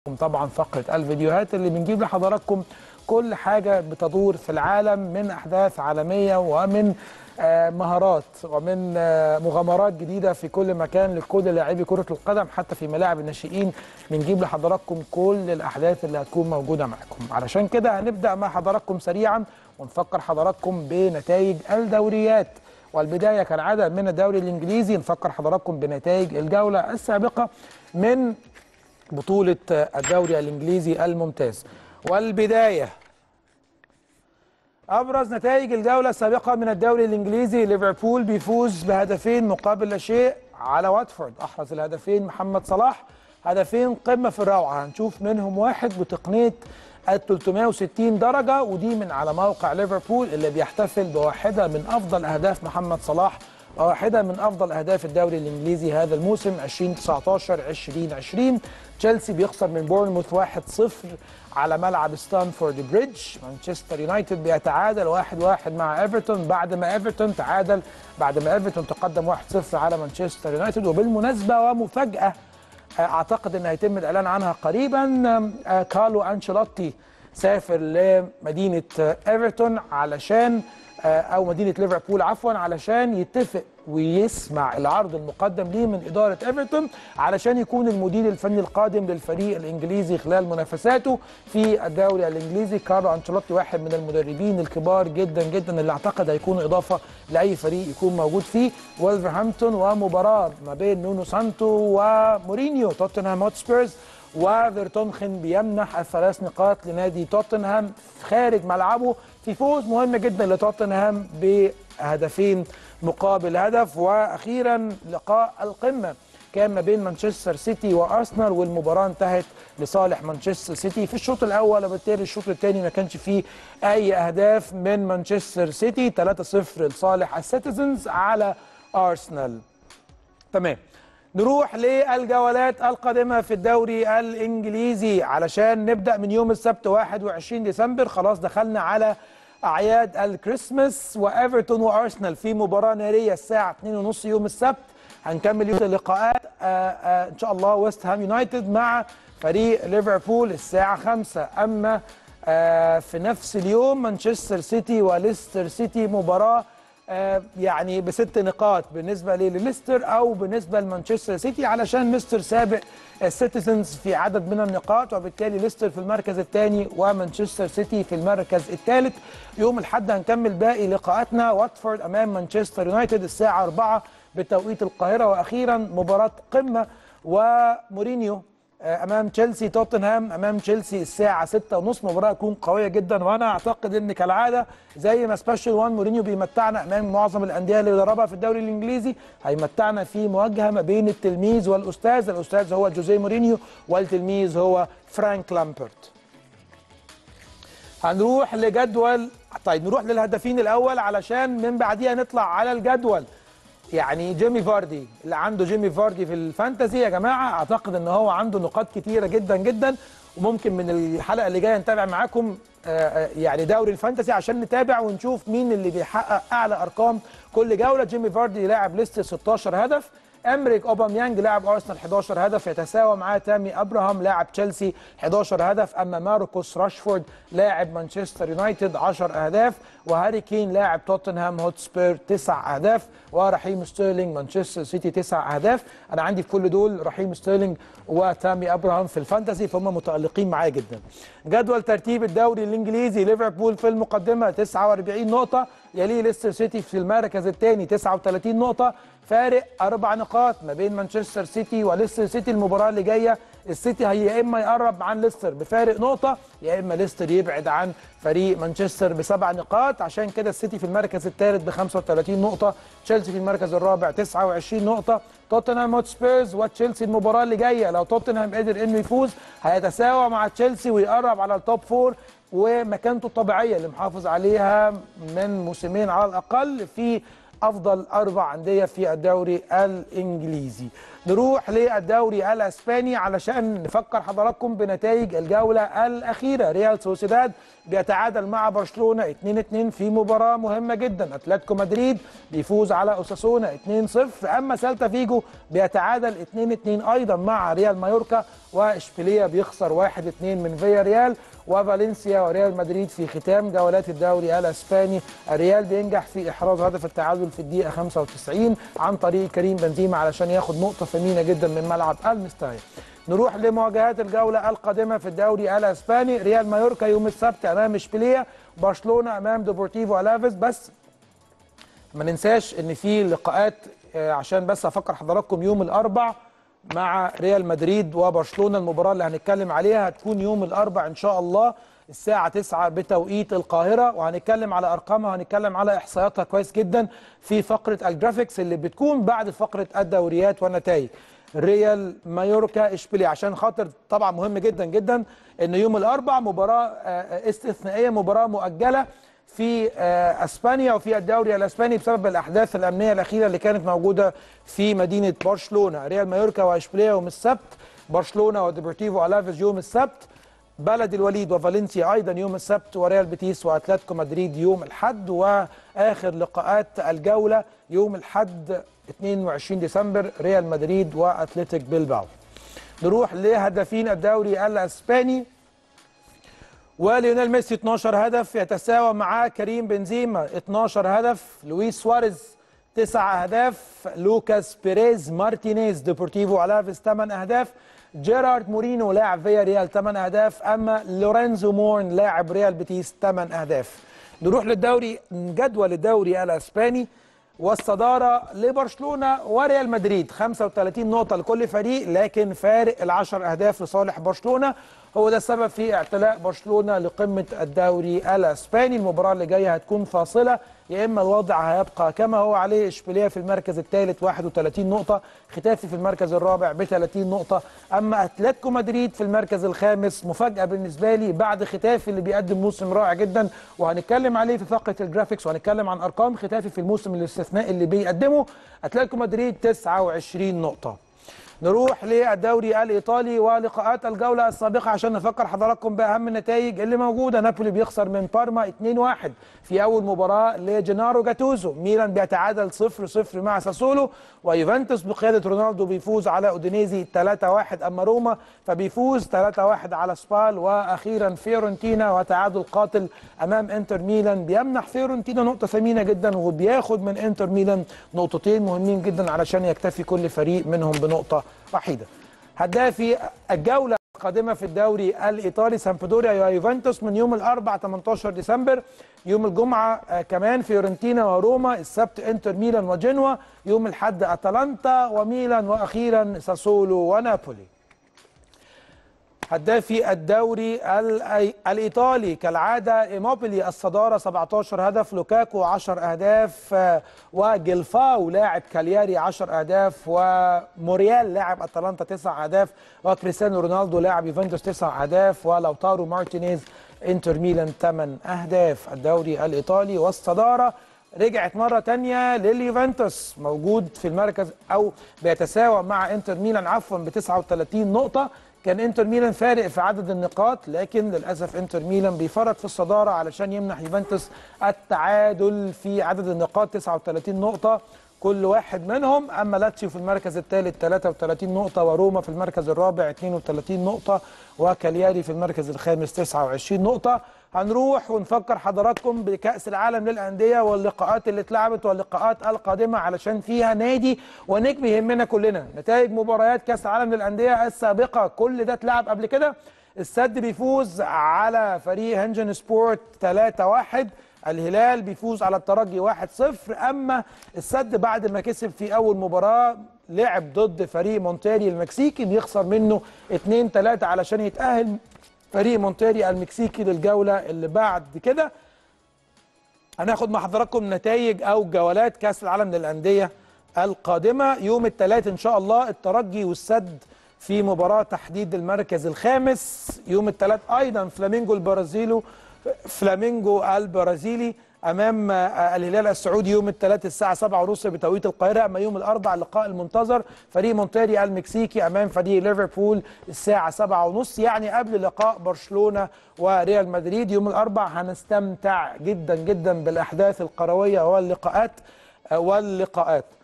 طبعا فقره الفيديوهات اللي بنجيب لحضراتكم كل حاجه بتدور في العالم من احداث عالميه ومن آه، مهارات ومن آه، مغامرات جديده في كل مكان لكل لاعبي كره القدم حتى في ملاعب الناشئين بنجيب لحضراتكم كل الاحداث اللي هتكون موجوده معاكم علشان كده هنبدا مع حضراتكم سريعا ونفكر حضراتكم بنتائج الدوريات والبدايه كالعاده من الدوري الانجليزي نفكر حضراتكم بنتائج الجوله السابقه من بطولة الدوري الإنجليزي الممتاز والبداية أبرز نتائج الجولة السابقة من الدوري الإنجليزي ليفربول بيفوز بهدفين مقابل لا شيء على واتفورد أحرز الهدفين محمد صلاح هدفين قمة في الروعة هنشوف منهم واحد بتقنية ال 360 درجة ودي من على موقع ليفربول اللي بيحتفل بواحدة من أفضل أهداف محمد صلاح وواحدة من أفضل أهداف الدوري الإنجليزي هذا الموسم 2019 2020 تشيلسي بيخسر من بورنموث 1-0 على ملعب ستانفورد بريدج مانشستر يونايتد بيتعادل 1-1 مع ايفرتون بعد ما ايفرتون تعادل بعد ما ايفرتون تقدم 1-0 على مانشستر يونايتد وبالمناسبة ومفاجأة اعتقد ان هيتم الاعلان عنها قريبا آه، كارلو انشيلوتي سافر لمدينه آه، ايفرتون علشان آه، او مدينه ليفربول عفوا علشان يتفق ويسمع العرض المقدم ليه من اداره ايفرتون علشان يكون المدير الفني القادم للفريق الانجليزي خلال منافساته في الدوري الانجليزي كارلو انشيلوتي واحد من المدربين الكبار جدا جدا اللي اعتقد هيكون اضافه لاي فريق يكون موجود فيه ولفرهامبتون ومباراه ما بين نونو سانتو ومورينيو توتنهام هوتسبيرز وفيرتونخن بيمنح الثلاث نقاط لنادي توتنهام خارج ملعبه في فوز مهم جدا لتوتنهام بهدفين مقابل هدف واخيرا لقاء القمه كان ما بين مانشستر سيتي وارسنال والمباراه انتهت لصالح مانشستر سيتي في الشوط الاول وبالتالي الشوط الثاني ما كانش فيه اي اهداف من مانشستر سيتي 3-0 لصالح السيتيزنز على ارسنال تمام نروح للجولات القادمة في الدوري الإنجليزي علشان نبدأ من يوم السبت 21 ديسمبر خلاص دخلنا على أعياد الكريسماس وإيفرتون وأرسنال في مباراة نارية الساعة 2:30 يوم السبت هنكمل يوم اللقاءات آه، آه، إن شاء الله ويست هام يونايتد مع فريق ليفربول الساعة 5 أما آه، في نفس اليوم مانشستر سيتي وليستر سيتي مباراة آه، يعني بست نقاط بالنسبه لليستر او بالنسبه لمانشستر سيتي علشان ليستر سابق السيتيزنز في عدد من النقاط وبالتالي ليستر في المركز الثاني ومانشستر سيتي في المركز الثالث يوم الاحد هنكمل باقي لقاءاتنا واتفورد امام مانشستر يونايتد الساعه 4 بتوقيت القاهره واخيرا مباراه قمه ومورينيو آه، امام تشيلسي توتنهام امام تشيلسي الساعه 6:30 مباراه تكون قويه جدا وانا اعتقد ان كالعاده زي ما سبيشال وان مورينيو بيمتعنا امام معظم الانديه اللي بيدربها في الدوري الانجليزي هيمتعنا في مواجهه ما بين التلميذ والاستاذ الاستاذ هو جوزيه مورينيو والتلميذ هو فرانك لامبرت هنروح لجدول طيب نروح للهدافين الاول علشان من بعديها نطلع على الجدول يعني جيمي فاردي اللي عنده جيمي فاردي في الفانتزي يا جماعه اعتقد ان هو عنده نقاط كتيره جدا جدا وممكن من الحلقه اللي جايه نتابع معاكم آه، آه، يعني دوري الفانتسي عشان نتابع ونشوف مين اللي بيحقق اعلى ارقام كل جوله جيمي فاردي لاعب ليستر 16 هدف امريك اوباميانج لاعب ارسنال 11 هدف يتساوى معاه تامي ابراهام لاعب تشيلسي 11 هدف اما ماركوس راشفورد لاعب مانشستر يونايتد 10 اهداف وهاري كين لاعب توتنهام هوتسبير 9 اهداف ورحيم ستيرلينج مانشستر سيتي 9 اهداف انا عندي في كل دول رحيم ستيرلينج وتامي ابراهام في الفانتسي فهم متالقين معايا جدا جدول ترتيب الدوري الانجليزي ليفربول في المقدمه 49 نقطه يليه ليستر سيتي في المركز الثاني 39 نقطه فارق اربع نقاط ما بين مانشستر سيتي وليستر سيتي المباراه اللي جايه السيتي هي يا اما يقرب عن ليستر بفارق نقطه يا اما ليستر يبعد عن فريق مانشستر بسبع نقاط عشان كده السيتي في المركز الثالث ب 35 نقطه تشيلسي في المركز الرابع 29 نقطه توتنهام هوتسبيرز وتشيلسي المباراه اللي جايه لو توتنهام قدر انه يفوز هيتساوى مع تشيلسي ويقرب على التوب فور ومكانته الطبيعيه اللي محافظ عليها من موسمين على الاقل في افضل اربع انديه في الدوري الانجليزي نروح للدوري الاسباني علشان نفكر حضراتكم بنتائج الجوله الاخيره ريال سوسيداد بيتعادل مع برشلونه 2-2 في مباراه مهمه جدا اتلتيكو مدريد بيفوز على اوساسونا 2-0 اما سيلتا فيجو بيتعادل 2-2 ايضا مع ريال مايوركا واشبيليه بيخسر 1-2 من فيا ريال وفالنسيا وريال مدريد في ختام جولات الدوري الاسباني الريال بينجح في احراز هدف التعادل في الدقيقه 95 عن طريق كريم بنزيما علشان ياخد نقطه ثمينه جدا من ملعب المستايا نروح لمواجهات الجوله القادمه في الدوري الاسباني ريال مايوركا يوم السبت امام اشبيليه برشلونه امام ديبورتيفو الافيس بس ما ننساش ان في لقاءات عشان بس افكر حضراتكم يوم الاربع مع ريال مدريد وبرشلونه المباراه اللي هنتكلم عليها هتكون يوم الاربع ان شاء الله الساعة 9 بتوقيت القاهرة وهنتكلم على أرقامها وهنتكلم على إحصائياتها كويس جدا في فقرة الجرافيكس اللي بتكون بعد فقرة الدوريات والنتائج. ريال مايوركا اشبيليه عشان خاطر طبعا مهم جدا جدا ان يوم الاربع مباراه استثنائيه مباراه مؤجله في اسبانيا وفي الدوري الاسباني بسبب الاحداث الامنيه الاخيره اللي كانت موجوده في مدينه برشلونه ريال مايوركا واشبيليه يوم السبت برشلونه وديبورتيفو الافيز يوم السبت بلد الوليد وفالنسيا ايضا يوم السبت وريال بيتيس واتلتيكو مدريد يوم الاحد واخر لقاءات الجوله يوم الاحد 22 ديسمبر ريال مدريد واتلتيك بيلباو نروح لهدافين الدوري الاسباني وليونيل ميسي 12 هدف يتساوى مع كريم بنزيما 12 هدف لويس سواريز 9 اهداف لوكاس بيريز مارتينيز ديبورتيفو الافيس 8 اهداف جيرارد مورينو لاعب فيا ريال 8 اهداف اما لورينزو مورن لاعب ريال بيتيس 8 اهداف نروح للدوري جدول الدوري الاسباني والصداره لبرشلونه وريال مدريد 35 نقطه لكل فريق لكن فارق العشر اهداف لصالح برشلونه هو ده السبب في اعتلاء برشلونه لقمه الدوري الاسباني المباراه اللي جايه هتكون فاصله يا اما الوضع هيبقى كما هو عليه اشبيليه في المركز الثالث 31 نقطه ختافي في المركز الرابع ب 30 نقطه اما اتلتيكو مدريد في المركز الخامس مفاجاه بالنسبه لي بعد ختافي اللي بيقدم موسم رائع جدا وهنتكلم عليه في فقره الجرافيكس وهنتكلم عن ارقام ختافي في الموسم الاستثنائي اللي بيقدمه اتلتيكو مدريد 29 نقطه نروح للدوري الايطالي ولقاءات الجوله السابقه عشان نفكر حضراتكم باهم النتائج اللي موجوده نابولي بيخسر من بارما 2-1 في اول مباراه لجينارو جاتوزو ميلان بيتعادل 0-0 مع ساسولو ويوفنتوس بقياده رونالدو بيفوز على اودينيزي 3-1 اما روما فبيفوز 3-1 على سبال واخيرا فيورنتينا وتعادل قاتل امام انتر ميلان بيمنح فيورنتينا نقطه ثمينه جدا وبياخد من انتر ميلان نقطتين مهمين جدا علشان يكتفي كل فريق منهم بنقطه وحيده هدافي الجوله القادمه في الدوري الايطالي سامبدوريا ويوفنتوس من يوم الاربعاء 18 ديسمبر يوم الجمعه آه كمان فيورنتينا وروما السبت انتر ميلان وجنوا يوم الاحد اتلانتا وميلان واخيرا ساسولو ونابولي هدافي الدوري الايطالي كالعاده ايموبيلي الصداره 17 هدف لوكاكو 10 اهداف وجلفاو لاعب كالياري 10 اهداف وموريال لاعب اتلانتا 9 اهداف وكريستيانو رونالدو لاعب يوفنتوس 9 اهداف ولوتارو مارتينيز انتر ميلان 8 اهداف الدوري الايطالي والصداره رجعت مرة تانية لليوفنتوس موجود في المركز أو بيتساوى مع انتر ميلان عفوا ب 39 نقطة كان انتر ميلان فارق في عدد النقاط لكن للاسف انتر ميلان بيفرط في الصداره علشان يمنح يوفنتوس التعادل في عدد النقاط 39 نقطه كل واحد منهم اما لاتسيو في المركز الثالث 33 نقطه وروما في المركز الرابع 32 نقطه وكالياري في المركز الخامس 29 نقطه هنروح ونفكر حضراتكم بكأس العالم للأندية واللقاءات اللي اتلعبت واللقاءات القادمة علشان فيها نادي ونجم يهمنا كلنا نتائج مباريات كأس العالم للأندية السابقة كل ده اتلعب قبل كده السد بيفوز على فريق هنجن سبورت 3-1 الهلال بيفوز على الترجي 1-0 اما السد بعد ما كسب في اول مباراه لعب ضد فريق مونتاري المكسيكي بيخسر منه 2-3 علشان يتاهل فريق مونتاري المكسيكي للجوله اللي بعد كده هناخد مع حضراتكم نتائج او جولات كاس العالم للانديه القادمه يوم الثلاث ان شاء الله الترجي والسد في مباراه تحديد المركز الخامس يوم الثلاث ايضا فلامينجو البرازيلو فلامينجو البرازيلي امام آه، الهلال السعودي يوم الثلاث الساعه 7:30 بتوقيت القاهره اما يوم الاربعاء اللقاء المنتظر فريق مونتيري المكسيكي امام فريق ليفربول الساعه 7:30 يعني قبل لقاء برشلونه وريال مدريد يوم الاربعاء هنستمتع جدا جدا بالاحداث القرويه واللقاءات آه، واللقاءات